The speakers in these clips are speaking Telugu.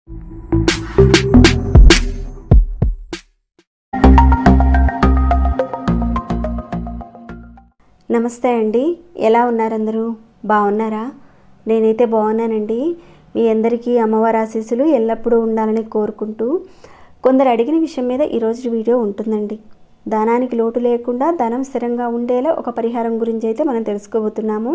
నమస్తే అండి ఎలా ఉన్నారు అందరూ బాగున్నారా నేనైతే బాగున్నానండి మీ అందరికీ అమ్మవారి ఆశీస్సులు ఎల్లప్పుడూ ఉండాలని కోరుకుంటూ కొందరు అడిగిన విషయం మీద ఈరోజు వీడియో ఉంటుందండి ధనానికి లోటు లేకుండా ధనం స్థిరంగా ఉండేలా ఒక పరిహారం గురించి అయితే మనం తెలుసుకోబోతున్నాము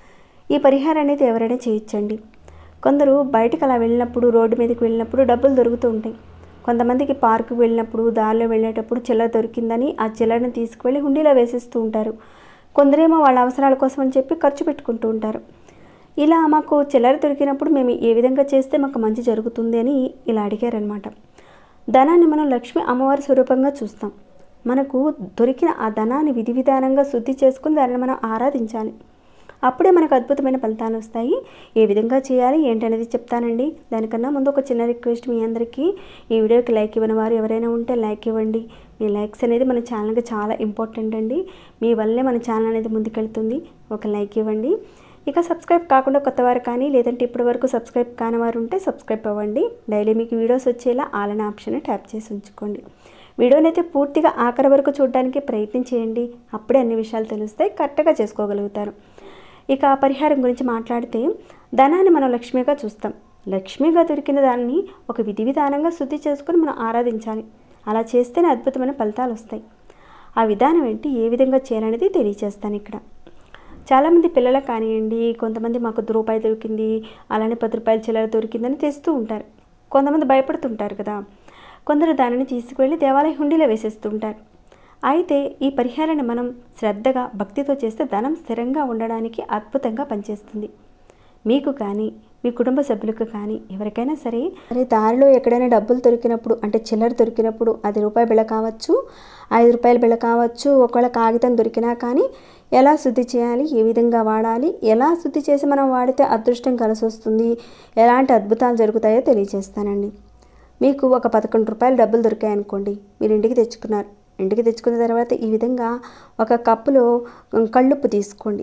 ఈ పరిహారం అనేది ఎవరైనా చేయొచ్చండి కొందరు బయటకు అలా వెళ్ళినప్పుడు రోడ్డు మీదకి వెళ్ళినప్పుడు డబ్బులు దొరుకుతూ ఉంటాయి కొంతమందికి పార్కు వెళ్ళినప్పుడు దారిలో వెళ్ళేటప్పుడు చిల్లర దొరికిందని ఆ చిల్లరని తీసుకువెళ్ళి హుండీలో వేసేస్తూ ఉంటారు కొందరేమో వాళ్ళ అవసరాల కోసం అని చెప్పి ఖర్చు పెట్టుకుంటూ ఉంటారు ఇలా మాకు చిల్లర దొరికినప్పుడు మేము ఏ విధంగా చేస్తే మాకు మంచి జరుగుతుంది అని ఇలా అడిగారనమాట ధనాన్ని మనం లక్ష్మి అమ్మవారి స్వరూపంగా చూస్తాం మనకు దొరికిన ఆ ధనాన్ని విధి విధానంగా శుద్ధి చేసుకుని దానిని మనం ఆరాధించాలి అప్పుడే మనకు అద్భుతమైన ఫలితాలు వస్తాయి ఏ విధంగా చేయాలి ఏంటనేది చెప్తానండి దానికన్నా ముందు ఒక చిన్న రిక్వెస్ట్ మీ అందరికీ ఈ వీడియోకి లైక్ ఇవ్వని వారు ఎవరైనా ఉంటే లైక్ ఇవ్వండి మీ లైక్స్ అనేది మన ఛానల్కి చాలా ఇంపార్టెంట్ అండి మీ వల్లే మన ఛానల్ అనేది ముందుకెళ్తుంది ఒక లైక్ ఇవ్వండి ఇక సబ్స్క్రైబ్ కాకుండా కొత్త వారు కానీ లేదంటే ఇప్పటి వరకు సబ్స్క్రైబ్ కాని వారు ఉంటే సబ్స్క్రైబ్ అవ్వండి డైలీ మీకు వీడియోస్ వచ్చేలా ఆల్ అనే ఆప్షన్ ట్యాప్ చేసి ఉంచుకోండి వీడియోని అయితే పూర్తిగా ఆఖరి వరకు చూడడానికి ప్రయత్నం చేయండి అప్పుడే అన్ని విషయాలు తెలుస్తాయి కరెక్ట్గా చేసుకోగలుగుతారు ఇక ఆ పరిహారం గురించి మాట్లాడితే ధనాన్ని మనం లక్ష్మిగా చూస్తాం లక్ష్మిగా దొరికిన దాన్ని ఒక విధి విధానంగా శుద్ధి చేసుకొని మనం ఆరాధించాలి అలా చేస్తేనే అద్భుతమైన ఫలితాలు వస్తాయి ఆ విధానం ఏంటి ఏ విధంగా చేయాలనేది తెలియజేస్తాను ఇక్కడ చాలామంది పిల్లలకు కానివ్వండి కొంతమంది మాకు రూపాయి దొరికింది అలానే పది రూపాయల చిల్లర దొరికిందని తెస్తూ ఉంటారు కొంతమంది భయపడుతుంటారు కదా కొందరు దానిని తీసుకువెళ్ళి దేవాలయ హుండీలో వేసేస్తుంటారు అయితే ఈ పరిహారాన్ని మనం శ్రద్ధగా భక్తితో చేస్తే ధనం స్థిరంగా ఉండడానికి అద్భుతంగా పనిచేస్తుంది మీకు కానీ మీ కుటుంబ సభ్యులకు కానీ ఎవరికైనా సరే అరే దారిలో ఎక్కడైనా డబ్బులు దొరికినప్పుడు అంటే చిల్లర దొరికినప్పుడు అది రూపాయి బిళ్ళ కావచ్చు ఐదు రూపాయల బిళ్ళ కావచ్చు ఒకవేళ కాగితం దొరికినా కానీ ఎలా శుద్ధి చేయాలి ఏ విధంగా వాడాలి ఎలా శుద్ధి చేసి మనం వాడితే అదృష్టం కలిసి వస్తుంది ఎలాంటి అద్భుతాలు జరుగుతాయో తెలియజేస్తానండి మీకు ఒక పదకొండు రూపాయలు డబ్బులు దొరికాయనుకోండి మీరు ఇంటికి తెచ్చుకున్నారు ఇంటికి తెచ్చుకున్న తర్వాత ఈ విధంగా ఒక కప్పులో కళ్ళుప్పు తీసుకోండి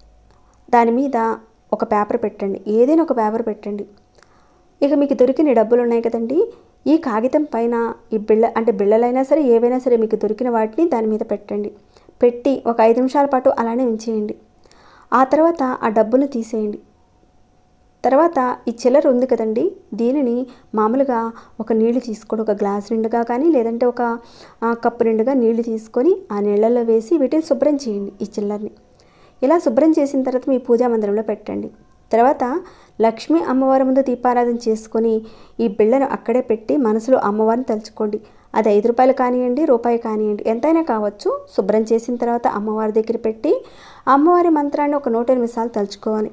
దాని మీద ఒక పేపర్ పెట్టండి ఏదైనా ఒక పేపర్ పెట్టండి ఇక మీకు దొరికిన డబ్బులు ఉన్నాయి కదండి ఈ కాగితం పైన ఈ బిళ్ళ అంటే బిళ్ళలైనా సరే ఏవైనా సరే మీకు దొరికిన వాటిని దాని మీద పెట్టండి పెట్టి ఒక ఐదు నిమిషాల పాటు అలానే ఉంచేయండి ఆ తర్వాత ఆ డబ్బులు తీసేయండి తర్వాత ఈ చిల్లర ఉంది కదండి దీనిని మామూలుగా ఒక నీళ్లు తీసుకొని ఒక గ్లాస్ నిండుగా కానీ లేదంటే ఒక కప్పు నిండుగా నీళ్లు తీసుకొని ఆ నీళ్ళల్లో వేసి వీటిని శుభ్రం చేయండి ఈ చిల్లర్ని ఇలా శుభ్రం చేసిన తర్వాత మీ పూజా మందిరంలో పెట్టండి తర్వాత లక్ష్మీ అమ్మవారి ముందు దీపారాధన చేసుకొని ఈ బిళ్ళను అక్కడే పెట్టి మనసులో అమ్మవారిని తలుచుకోండి అది ఐదు రూపాయలు కానివ్వండి రూపాయి కానివ్వండి ఎంతైనా కావచ్చు శుభ్రం చేసిన తర్వాత అమ్మవారి దగ్గర పెట్టి అమ్మవారి మంత్రాన్ని ఒక నూట ఎనిమిది సార్లు తలుచుకోవాలి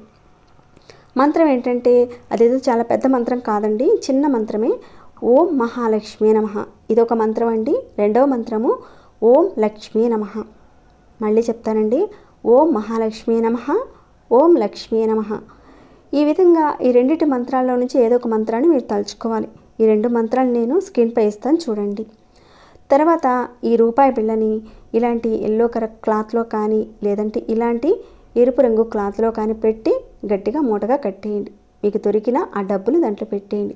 మంత్రం ఏంటంటే అదేదో చాలా పెద్ద మంత్రం కాదండి చిన్న మంత్రమే ఓం మహాలక్ష్మీ నమ ఇది ఒక మంత్రం అండి రెండవ మంత్రము ఓం లక్ష్మీ నమ మళ్ళీ చెప్తానండి ఓం మహాలక్ష్మీ నమ ఓం లక్ష్మీ నమ ఈ విధంగా ఈ రెండింటి మంత్రాల్లో నుంచి ఏదో ఒక మంత్రాన్ని మీరు తలుచుకోవాలి ఈ రెండు మంత్రాలు నేను స్క్రీన్పై ఇస్తాను చూడండి తర్వాత ఈ రూపాయి బిళ్ళని ఇలాంటి ఎల్లో కలర్ క్లాత్లో కానీ లేదంటే ఇలాంటి ఎరుపు రంగు క్లాత్లో కానీ పెట్టి గట్టిగా మూటగా కట్టేయండి మీకు దొరికిన ఆ డబ్బులు దాంట్లో పెట్టేయండి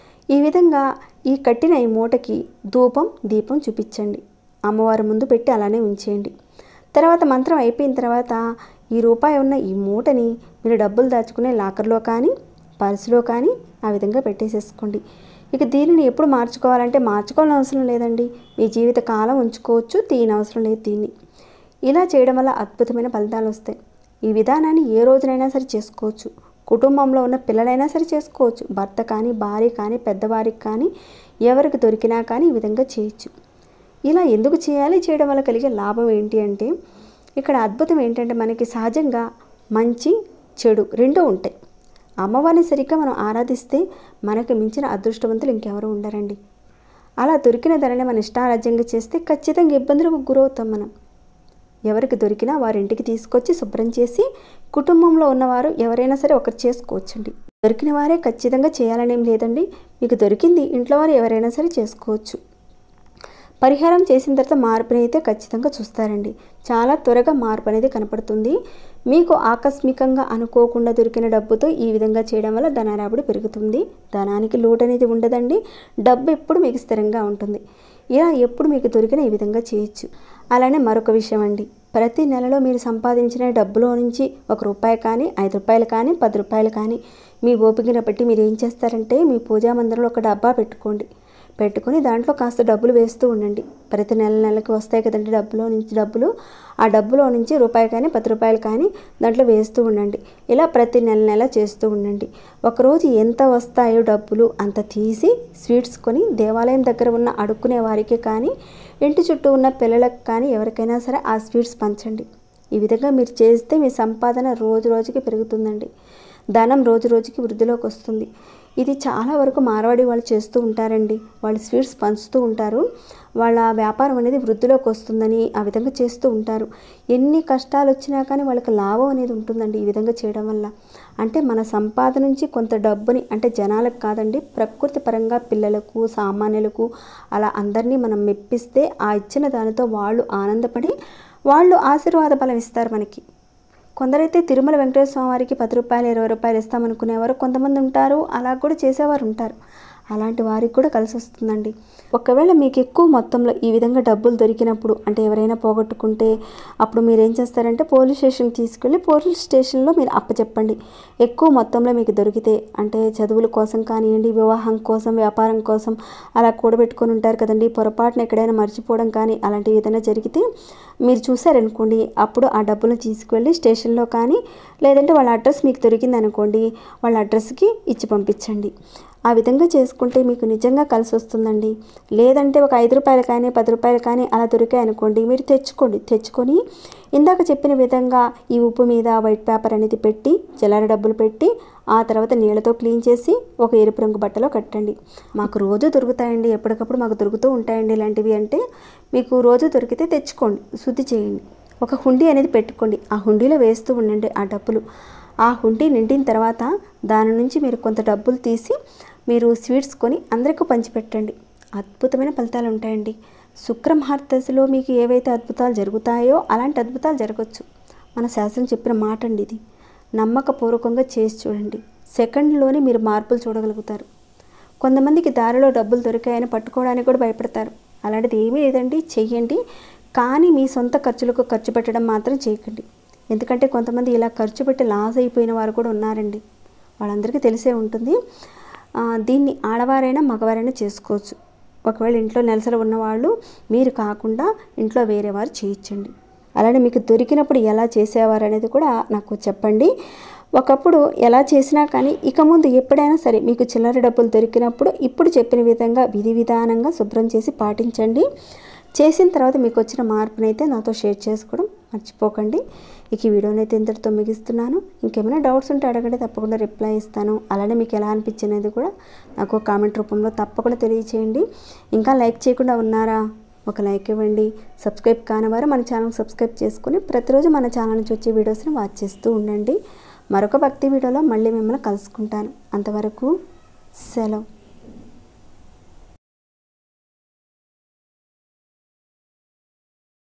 ఈ విధంగా ఈ కట్టిన ఈ మూటకి ధూపం దీపం చూపించండి అమ్మవారి ముందు పెట్టి అలానే ఉంచేయండి తర్వాత మంత్రం అయిపోయిన తర్వాత ఈ రూపాయి ఉన్న ఈ మూటని మీరు డబ్బులు దాచుకునే లాకర్లో కానీ పర్సులో కానీ ఆ విధంగా పెట్టేసేసుకోండి ఇక దీనిని ఎప్పుడు మార్చుకోవాలంటే మార్చుకోవాలని అవసరం లేదండి మీ జీవిత కాలం ఉంచుకోవచ్చు తీయని అవసరం లేదు దీన్ని ఇలా చేయడం వల్ల అద్భుతమైన ఫలితాలు వస్తాయి ఈ విధానాన్ని ఏ రోజునైనా సరే చేసుకోవచ్చు కుటుంబంలో ఉన్న పిల్లలైనా సరే చేసుకోవచ్చు భర్త కానీ భార్య కానీ పెద్దవారికి కానీ ఎవరికి దొరికినా కానీ ఈ విధంగా చేయొచ్చు ఇలా ఎందుకు చేయాలి చేయడం వల్ల కలిగే లాభం ఏంటి అంటే ఇక్కడ అద్భుతం ఏంటంటే మనకి సహజంగా మంచి చెడు రెండూ ఉంటాయి అమ్మవారిని సరిగ్గా మనం ఆరాధిస్తే మనకు మించిన అదృష్టవంతులు ఇంకెవరు ఉండరండి అలా దొరికిన ధరని మన ఇష్టారాజ్యంగా చేస్తే ఖచ్చితంగా ఇబ్బందులకు గురవుతాం మనం ఎవరికి దొరికినా వారి ఇంటికి తీసుకొచ్చి శుభ్రం చేసి కుటుంబంలో ఉన్నవారు ఎవరైనా సరే ఒకరు చేసుకోవచ్చండి దొరికిన వారే ఖచ్చితంగా చేయాలనేం లేదండి మీకు దొరికింది ఇంట్లో వారు ఎవరైనా సరే చేసుకోవచ్చు పరిహారం చేసిన తర్వాత మార్పుని అయితే ఖచ్చితంగా చూస్తారండి చాలా త్వరగా మార్పు అనేది కనపడుతుంది మీకు ఆకస్మికంగా అనుకోకుండా దొరికిన డబ్బుతో ఈ విధంగా చేయడం వల్ల ధనరాబడి పెరుగుతుంది ధనానికి లోటు అనేది ఉండదండి డబ్బు ఎప్పుడు మీకు స్థిరంగా ఉంటుంది ఇలా ఎప్పుడు మీకు దొరికిన ఈ విధంగా చేయొచ్చు అలానే మరొక విషయం అండి ప్రతి నెలలో మీరు సంపాదించిన డబ్బులో నుంచి ఒక రూపాయి కానీ ఐదు రూపాయలు కానీ పది రూపాయలు కానీ మీ ఓపికను బట్టి మీరు ఏం చేస్తారంటే మీ పూజా మందిరంలో ఒక డబ్బా పెట్టుకోండి పెట్టుకొని దాంట్లో కాస్త డబ్బులు వేస్తూ ఉండండి ప్రతి నెల నెలకి వస్తాయి కదండి డబ్బులో నుంచి డబ్బులు ఆ డబ్బులో నుంచి రూపాయి కానీ పది రూపాయలు కానీ దాంట్లో వేస్తూ ఉండండి ఇలా ప్రతి నెల నెల చేస్తూ ఉండండి ఒకరోజు ఎంత వస్తాయో డబ్బులు అంత తీసి స్వీట్స్ కొని దేవాలయం దగ్గర ఉన్న అడుక్కునే వారికి కానీ ఇంటి చుట్టూ ఉన్న పిల్లలకు కానీ ఎవరికైనా సరే ఆ స్వీట్స్ పంచండి ఈ విధంగా మీరు చేస్తే మీ సంపాదన రోజు రోజుకి పెరుగుతుందండి ధనం రోజు రోజుకి వృద్ధిలోకి వస్తుంది ఇది చాలా వరకు మార్వాడి వాళ్ళు చేస్తూ ఉంటారండి వాళ్ళు స్వీట్స్ పంచుతూ ఉంటారు వాళ్ళ వ్యాపారం అనేది వృద్ధిలోకి వస్తుందని ఆ విధంగా చేస్తూ ఉంటారు ఎన్ని కష్టాలు వచ్చినా కానీ వాళ్ళకి లాభం అనేది ఉంటుందండి ఈ విధంగా చేయడం వల్ల అంటే మన సంపాదన నుంచి కొంత డబ్బుని అంటే జనాలకు కాదండి ప్రకృతి పరంగా పిల్లలకు సామాన్యులకు అలా అందరినీ మనం మెప్పిస్తే ఆ ఇచ్చిన దానితో వాళ్ళు ఆనందపడి వాళ్ళు ఆశీర్వాద బలం ఇస్తారు మనకి కొందరైతే తిరుమల వెంకటేశ్వర స్వామి వారికి పది రూపాయలు ఇరవై రూపాయలు ఇస్తామనుకునేవారు కొంతమంది ఉంటారు అలా కూడా చేసేవారు ఉంటారు అలాంటి వారికి కూడా కలిసి వస్తుందండి ఒకవేళ మీకు ఎక్కువ మొత్తంలో ఈ విధంగా డబ్బులు దొరికినప్పుడు అంటే ఎవరైనా పోగొట్టుకుంటే అప్పుడు మీరు ఏం చేస్తారంటే పోలీస్ స్టేషన్కి తీసుకెళ్ళి పోలీస్ స్టేషన్లో మీరు అప్పచెప్పండి ఎక్కువ మొత్తంలో మీకు దొరికితే అంటే చదువుల కోసం కానివ్వండి వివాహం కోసం వ్యాపారం కోసం అలా కూడబెట్టుకొని ఉంటారు కదండి పొరపాటున ఎక్కడైనా మర్చిపోవడం కానీ అలాంటివి ఏదైనా జరిగితే మీరు చూసారనుకోండి అప్పుడు ఆ డబ్బులను తీసుకువెళ్ళి స్టేషన్లో కానీ లేదంటే వాళ్ళ అడ్రస్ మీకు దొరికింది అనుకోండి వాళ్ళ అడ్రస్కి ఇచ్చి పంపించండి ఆ విధంగా చేసుకుంటే మీకు నిజంగా కలిసి వస్తుందండి లేదంటే ఒక ఐదు రూపాయలు కానీ పది రూపాయలు కానీ అలా దొరికాయి అనుకోండి మీరు తెచ్చుకోండి తెచ్చుకొని ఇందాక చెప్పిన విధంగా ఈ ఉప్పు మీద వైట్ పేపర్ అనేది పెట్టి జలార డబ్బులు పెట్టి ఆ తర్వాత నీళ్ళతో క్లీన్ చేసి ఒక ఎరుపు రంగు బట్టలో కట్టండి మాకు రోజు దొరుకుతాయండి ఎప్పటికప్పుడు మాకు దొరుకుతూ ఉంటాయండి ఇలాంటివి అంటే మీకు రోజు దొరికితే తెచ్చుకోండి శుద్ధి చేయండి ఒక హుండీ అనేది పెట్టుకోండి ఆ హుండీలో వేస్తూ ఉండండి ఆ డబ్బులు ఆ హుండీ నిండిన తర్వాత దాని నుంచి మీరు కొంత డబ్బులు తీసి మీరు స్వీట్స్ కొని అందరికీ పంచిపెట్టండి అద్భుతమైన ఫలితాలు ఉంటాయండి శుక్రమహార్దశలో మీకు ఏవైతే అద్భుతాలు జరుగుతాయో అలాంటి అద్భుతాలు జరగచ్చు మన శాస్త్రం చెప్పిన మాట అండి ఇది నమ్మకపూర్వకంగా చేసి చూడండి సెకండ్లోనే మీరు మార్పులు చూడగలుగుతారు కొంతమందికి దారిలో డబ్బులు దొరికాయని పట్టుకోవడానికి కూడా భయపడతారు అలాంటిది ఏమీ లేదండి చెయ్యండి కానీ మీ సొంత ఖర్చులకు ఖర్చు పెట్టడం మాత్రం చేయకండి ఎందుకంటే కొంతమంది ఇలా ఖర్చు పెట్టి లాస్ అయిపోయిన వారు కూడా ఉన్నారండి వాళ్ళందరికీ తెలిసే ఉంటుంది ఆ, దీన్ని ఆడవారైనా మగవారైనా చేసుకోవచ్చు ఒకవేళ ఇంట్లో నెలసలు ఉన్నవాళ్ళు మీరు కాకుండా ఇంట్లో వేరే వారు చేయించండి అలానే మీకు దొరికినప్పుడు ఎలా చేసేవారు అనేది కూడా నాకు చెప్పండి ఒకప్పుడు ఎలా చేసినా కానీ ఇక ముందు ఎప్పుడైనా సరే మీకు చిల్లర డబ్బులు దొరికినప్పుడు ఇప్పుడు చెప్పిన విధంగా విధి విధానంగా శుభ్రం చేసి పాటించండి చేసిన తర్వాత మీకు వచ్చిన మార్పునైతే నాతో షేర్ చేసుకోవడం మర్చిపోకండి ఇక ఈ వీడియోని అయితే ఇంతటితో ముగిస్తున్నాను ఇంకేమైనా డౌట్స్ ఉంటే అడగండి తప్పకుండా రిప్లై ఇస్తాను అలానే మీకు ఎలా అనిపించినది కూడా నాకు కామెంట్ రూపంలో తప్పకుండా తెలియచేయండి ఇంకా లైక్ చేయకుండా ఉన్నారా ఒక లైక్ ఇవ్వండి సబ్స్క్రైబ్ కానివారు మన ఛానల్ సబ్స్క్రైబ్ చేసుకుని ప్రతిరోజు మన ఛానల్ నుంచి వచ్చే వీడియోస్ని వాచ్ చేస్తూ ఉండండి మరొక భక్తి వీడియోలో మళ్ళీ మిమ్మల్ని కలుసుకుంటాను అంతవరకు సెలవు